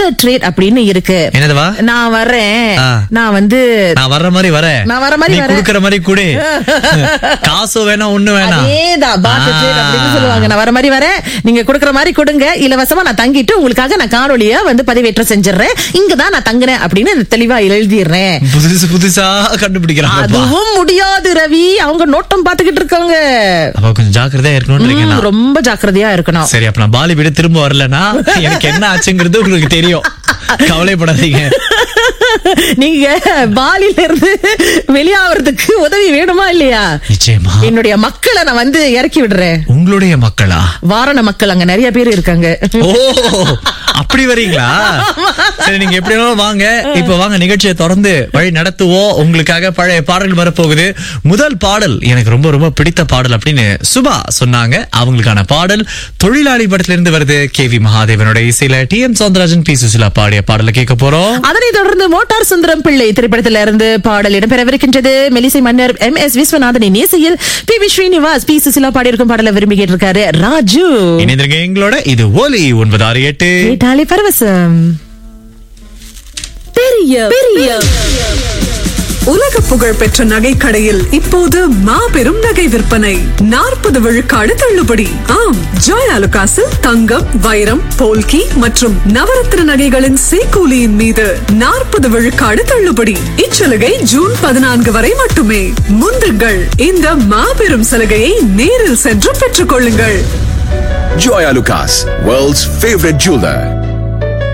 Partner trade அப்படின்னு இருக்கு என்னதுவா நான் வர்றேன் ஆ. நான் வந்து நான் வர்ற மாதிரி வரேன் நான் வர்ற மாதிரி நீ வரேன். குடுக்கற மாதிரி குடு காசு வேணாம் ஒண்ணு வேணாம் அதேதான் பார்ட்டர் ட்ரேட் அப்படின்னு ஆ. சொல்லுவாங்க நான் வர மாதிரி வரேன் நீங்க கொடுக்கற மாதிரி கொடுங்க இலவசமா நான் தங்கிட்டு உங்களுக்காக நான் காணொலியா வந்து பதிவேற்றம் செஞ்சிடுறேன் இங்கதான் நான் தங்குறேன் அப்படின்னு தெளிவா எழுதிடுறேன் புதுசு புதுசா கண்டுபிடிக்கிறாங்க அதுவும் முடியாது ரவி அவங்க நோட்டம் பாத்துக்கிட்டு இருக்காங்க அப்ப கொஞ்சம் ஜாக்கிரதையா இருக்கணும்ன்றீங்க ம், ரொம்ப ஜாக்கிரதையா இருக்கணும் சரி அப்ப நான் பாலி விட திரும்ப வரலனா எனக்கு என்ன ஆச்சுங்கிறது உங்களுக்கு தெரியும் கவலைப்படாதீங்க நீங்க பாலில இருந்து வெளியாவறதுக்கு உதவி வேணுமா இல்லையா நிச்சயமா என்னுடைய மக்களை நான் வந்து இறக்கி விடுறேன் உங்களுடைய மக்களா வாரண மக்கள் அங்க நிறைய பேர் இருக்காங்க ஓ அப்படி வரீங்களா சரி நீங்க எப்படி வேணாலும் வாங்க இப்ப வாங்க நிகழ்ச்சியை தொடர்ந்து வழி நடத்துவோம் உங்களுக்காக பழைய பாடல் வரப்போகுது முதல் பாடல் எனக்கு ரொம்ப ரொம்ப பிடித்த பாடல் அப்படின்னு சுபா சொன்னாங்க அவங்களுக்கான பாடல் தொழிலாளி படத்துல இருந்து வருது கே வி மகாதேவனோட இசையில T M Soundararajan P Susheela பாடிய பாடலை கேட்க போறோம் அதனை தொடர்ந்து மோட்டார் சுந்தரம் பிள்ளை திரைப்படத்தில இருந்து பாடல் இடம்பெறவிருக்கின்றது மெலிசை மன்னர் எம் எஸ் விஸ்வநாதனின் இசையில் P V Srinivas P Susheela பாடியிருக்கும் பாடலை விரும்பி கேட்டிருக்காரு ராஜு இணைந்திருங்க எங்களோட இது ஓலி ஒன்பது ஆறு எட்டு கேட்டாலே பரவசம் பெரிய பெரிய உலக புகழ் பெற்ற நகைக்கடையில் இப்போது மாபெரும் நகை விற்பனை நாற்பது விழுக்காடு தள்ளுபடி ஆம் ஜாய் அலுகாசில் தங்கம் வைரம் போல்கி மற்றும் நவரத்ன நகைகளின் சேக்கூலியின் மீது நாற்பது விழுக்காடு தள்ளுபடி இச்சலுகை ஜூன் பதினான்கு வரை மட்டுமே முந்துங்கள் இந்த மாபெரும் சலுகையை நேரில் சென்று பெற்றுக் கொள்ளுங்கள் Joya Lucas, world's favorite jeweler.